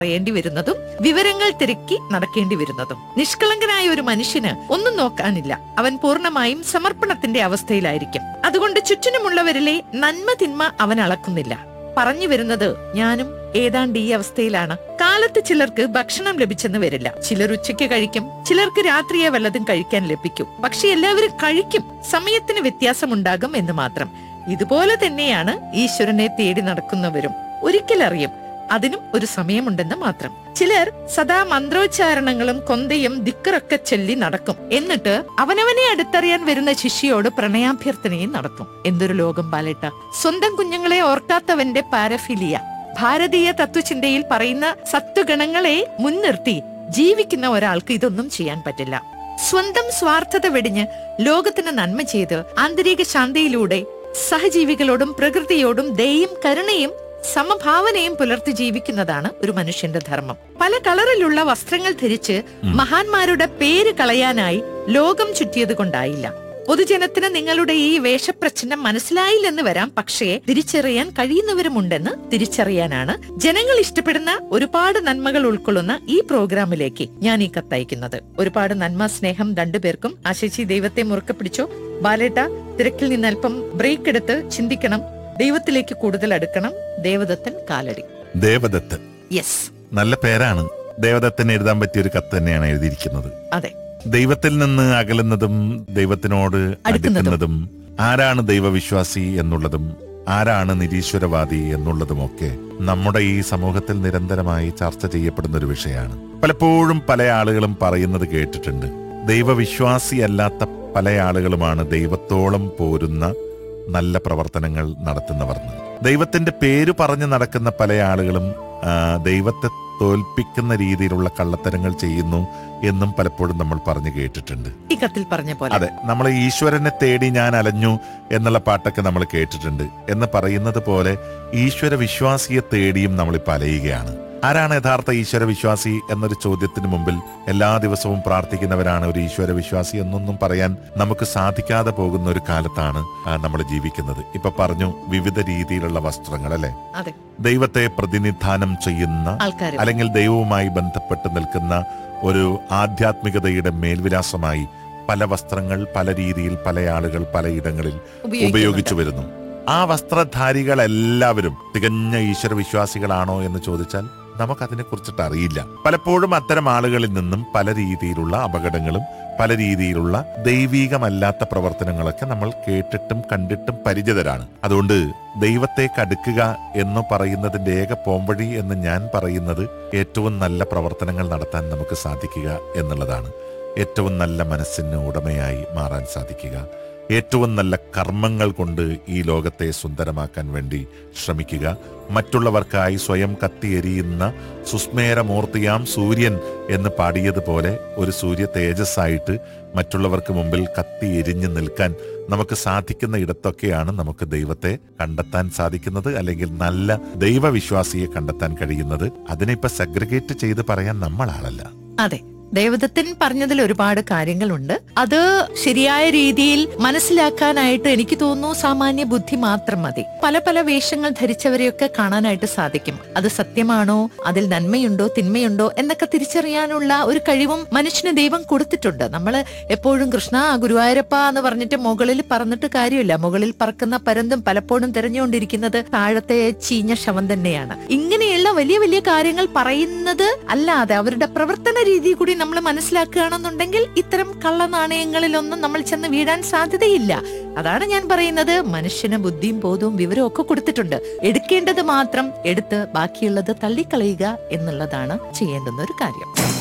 പറയേണ്ടി വരുന്നതും വിവരങ്ങൾ തിരക്കി നടക്കേണ്ടി വരുന്നതും നിഷ്കളങ്കനായ ഒരു മനുഷ്യന് ഒന്നും നോക്കാനില്ല അവൻ പൂർണ്ണമായും സമർപ്പണത്തിന്റെ അവസ്ഥയിലായിരിക്കും അതുകൊണ്ട് ചുറ്റിനുമുള്ളവരിലെ നന്മ തിന്മ അവൻ അളക്കുന്നില്ല പറഞ്ഞു വരുന്നത് ഞാനും ഏതാണ്ട് ഈ അവസ്ഥയിലാണ് കാലത്ത് ചിലർക്ക് ഭക്ഷണം ലഭിച്ചെന്ന് വരില്ല ചിലർ ഉച്ചയ്ക്ക് കഴിക്കും ചിലർക്ക് രാത്രിയെ വല്ലതും കഴിക്കാൻ ലഭിക്കും പക്ഷെ എല്ലാവരും കഴിക്കും സമയത്തിന് വ്യത്യാസമുണ്ടാകും എന്ന് മാത്രം ഇതുപോലെ തന്നെയാണ് ഈശ്വരനെ തേടി നടക്കുന്നവരും ഒരിക്കലറിയും അതിനും ഒരു സമയമുണ്ടെന്ന് മാത്രം ചിലർ സദാ മന്ത്രോച്ചാരണങ്ങളും കൊന്തയും ദിക്കറൊക്കെ ചൊല്ലി നടക്കും എന്നിട്ട് അവനവനെ അടുത്തറിയാൻ വരുന്ന ശിഷ്യയോട് പ്രണയാഭ്യർത്ഥനയും നടത്തും എന്തൊരു ലോകം പാലേട്ട സ്വന്തം കുഞ്ഞുങ്ങളെ ഓർക്കാത്തവന്റെ പാരഫിലിയ ഭാരതീയ തത്വചിന്തയിൽ പറയുന്ന സത്വഗണങ്ങളെ മുൻനിർത്തി ജീവിക്കുന്ന ഒരാൾക്ക് ഇതൊന്നും ചെയ്യാൻ പറ്റില്ല സ്വന്തം സ്വാർത്ഥത വെടിഞ്ഞ് ലോകത്തിന് നന്മ ചെയ്ത് ആന്തരിക ശാന്തിയിലൂടെ സഹജീവികളോടും പ്രകൃതിയോടും ദയയും കരുണയും സമഭാവനയും പുലർത്തി ജീവിക്കുന്നതാണ് ഒരു മനുഷ്യന്റെ ധർമ്മം പല കളറിലുള്ള വസ്ത്രങ്ങൾ ധരിച്ച് മഹാന്മാരുടെ പേര് കളയാനായി ലോകം ചുറ്റിയത് കൊണ്ടായില്ല പൊതുജനത്തിന് നിങ്ങളുടെ ഈ വേഷപ്രച്ഛന്നം മനസ്സിലായില്ലെന്ന് വരാം പക്ഷേ തിരിച്ചറിയാൻ കഴിയുന്നവരുമുണ്ടെന്ന് തിരിച്ചറിയാനാണ് ജനങ്ങൾ ഇഷ്ടപ്പെടുന്ന ഒരുപാട് നന്മകൾ ഉൾക്കൊള്ളുന്ന ഈ പ്രോഗ്രാമിലേക്ക് ഞാൻ ഈ കത്തയക്കുന്നത് ഒരുപാട് നന്മ സ്നേഹം രണ്ടുപേർക്കും ആശേച്ചി ദൈവത്തെ മുറുക്കെ പിടിച്ചോ ബാലേട്ട തിരക്കിൽ നിന്ന് അല്പം ബ്രേക്ക് എടുത്ത് ചിന്തിക്കണം ദൈവത്തിലേക്ക് കൂടുതൽ അടുക്കണം ദേവദത്തൻ കാലടി ദേവദത്ത് യെസ് നല്ല പേരാണ് ദേവദത്തിന് എഴുതാൻ പറ്റിയ ഒരു കത്ത് തന്നെയാണ് എഴുതിയിരിക്കുന്നത് അതെ ദൈവത്തിൽ നിന്ന് അകലുന്നതും ദൈവത്തിനോട് അടുക്കുന്നതും. അടുക്കുന്നതും ആരാണ് ദൈവവിശ്വാസി എന്നുള്ളതും ആരാണ് നിരീശ്വരവാദി എന്നുള്ളതുമൊക്കെ നമ്മുടെ ഈ സമൂഹത്തിൽ നിരന്തരമായി ചർച്ച ചെയ്യപ്പെടുന്ന ഒരു വിഷയമാണ് പലപ്പോഴും പല ആളുകളും പറയുന്നത് കേട്ടിട്ടുണ്ട് ദൈവവിശ്വാസി അല്ലാത്ത പല ആളുകളുമാണ് ദൈവത്തോളം പോരുന്ന നല്ല പ്രവർത്തനങ്ങൾ നടത്തുന്നവർ ദൈവത്തിന്റെ പേര് പറഞ്ഞു നടക്കുന്ന പല ആളുകളും ആ, ദൈവത്തെ തോൽപ്പിക്കുന്ന രീതിയിലുള്ള കള്ളത്തരങ്ങൾ ചെയ്യുന്നു എന്നും പലപ്പോഴും നമ്മൾ പറഞ്ഞു കേട്ടിട്ടുണ്ട് ഈ കത്തിൽ പറഞ്ഞ പോലെ അതെ നമ്മൾ ഈശ്വരനെ തേടി ഞാൻ അലഞ്ഞു എന്നുള്ള പാട്ടൊക്കെ നമ്മൾ കേട്ടിട്ടുണ്ട് എന്ന് പറയുന്നത് പോലെ ഈശ്വര വിശ്വാസിയെ തേടിയും നമ്മളിപ്പോൾ അലയുകയാണ് ആരാണ് യഥാർത്ഥ ഈശ്വര വിശ്വാസി എന്നൊരു ചോദ്യത്തിന് മുമ്പിൽ എല്ലാ ദിവസവും പ്രാർത്ഥിക്കുന്നവരാണ് ഒരു ഈശ്വര വിശ്വാസി എന്നൊന്നും പറയാൻ നമുക്ക് സാധിക്കാതെ പോകുന്ന ഒരു കാലത്താണ് നമ്മൾ ജീവിക്കുന്നത് ഇപ്പൊ പറഞ്ഞു വിവിധ രീതിയിലുള്ള വസ്ത്രങ്ങൾ അല്ലെ അതെ ദൈവത്തെ പ്രതിനിധാനം ചെയ്യുന്ന ആൾക്കാർ അല്ലെങ്കിൽ ദൈവവുമായി ബന്ധപ്പെട്ട് നിൽക്കുന്ന ഒരു ആധ്യാത്മികതയുടെ മേൽവിലാസമായി പല വസ്ത്രങ്ങൾ പല രീതിയിൽ പല ആളുകൾ പലയിടങ്ങളിൽ ഉപയോഗിച്ചു വരുന്നു ആ വസ്ത്രധാരികളെല്ലാവരും തികഞ്ഞ ഈശ്വര വിശ്വാസികളാണോ എന്ന് ചോദിച്ചാൽ നമുക്കതിനെ കുറിച്ചിട്ട് അറിയില്ല പലപ്പോഴും അത്തരം ആളുകളിൽ നിന്നും പല രീതിയിലുള്ള അപകടങ്ങളും പല രീതിയിലുള്ള ദൈവീകമല്ലാത്ത പ്രവർത്തനങ്ങളൊക്കെ നമ്മൾ കേട്ടിട്ടും കണ്ടിട്ടും പരിചിതരാണ് അതുകൊണ്ട് ദൈവത്തേക്ക് അടുക്കുക എന്ന് പറയുന്നതിന്റെ ഏക പോംവഴി എന്ന് ഞാൻ പറയുന്നത് ഏറ്റവും നല്ല പ്രവർത്തനങ്ങൾ നടത്താൻ നമുക്ക് സാധിക്കുക എന്നുള്ളതാണ് ഏറ്റവും നല്ല മനസ്സിന് ഉടമയായി മാറാൻ സാധിക്കുക ഏറ്റവും നല്ല കർമ്മങ്ങൾ കൊണ്ട് ഈ ലോകത്തെ സുന്ദരമാക്കാൻ വേണ്ടി ശ്രമിക്കുക മറ്റുള്ളവർക്കായി സ്വയം കത്തിയെരിയുന്ന സുസ്മേരമൂർത്തിയാം സൂര്യൻ എന്ന് പാടിയതുപോലെ ഒരു സൂര്യ തേജസ്സായിട്ട് മറ്റുള്ളവർക്ക് മുമ്പിൽ കത്തി എരിഞ്ഞു നിൽക്കാൻ നമുക്ക് സാധിക്കുന്ന ഇടത്തൊക്കെയാണ് നമുക്ക് ദൈവത്തെ കണ്ടെത്താൻ സാധിക്കുന്നത് അല്ലെങ്കിൽ നല്ല ദൈവവിശ്വാസിയെ കണ്ടെത്താൻ കഴിയുന്നത് അതിനെ ഇപ്പൊ സെഗ്രിഗേറ്റ് ചെയ്ത് പറയാൻ നമ്മൾ ആളല്ല അതെ ദേവദത്തൻ പറഞ്ഞതിൽ ഒരുപാട് കാര്യങ്ങളുണ്ട് അത് ശരിയായ രീതിയിൽ മനസ്സിലാക്കാനായിട്ട് എനിക്ക് തോന്നുന്നു സാമാന്യ ബുദ്ധി മാത്രം മതി പല പല വേഷങ്ങൾ ധരിച്ചവരെയൊക്കെ കാണാനായിട്ട് സാധിക്കും അത് സത്യമാണോ അതിൽ നന്മയുണ്ടോ തിന്മയുണ്ടോ എന്നൊക്കെ തിരിച്ചറിയാനുള്ള ഒരു കഴിവും മനുഷ്യന് ദൈവം കൊടുത്തിട്ടുണ്ട് നമ്മൾ എപ്പോഴും കൃഷ്ണ ഗുരുവായൂരപ്പ എന്ന് പറഞ്ഞിട്ട് മുകളിൽ പറന്നിട്ട് കാര്യമില്ല മുകളിൽ പറക്കുന്ന പരന്തും പലപ്പോഴും തിരഞ്ഞുകൊണ്ടിരിക്കുന്നത് താഴത്തെ ചീഞ്ഞ ശവം തന്നെയാണ് ഇങ്ങനെയുള്ള വലിയ വലിയ കാര്യങ്ങൾ പറയുന്നത് അല്ലാതെ അവരുടെ പ്രവർത്തന രീതി കൂടി നമ്മൾ മനസ്സിലാക്കുകയാണെന്നുണ്ടെങ്കിൽ ഇത്തരം കള്ളനാണയങ്ങളിലൊന്നും നമ്മൾ ചെന്ന് വീഴാൻ സാധ്യതയില്ല അതാണ് ഞാൻ പറയുന്നത് മനുഷ്യന് ബുദ്ധിയും ബോധവും വിവരവും ഒക്കെ കൊടുത്തിട്ടുണ്ട് എടുക്കേണ്ടത് മാത്രം എടുത്ത് ബാക്കിയുള്ളത് തള്ളിക്കളയുക എന്നുള്ളതാണ് ചെയ്യേണ്ടുന്ന ഒരു കാര്യം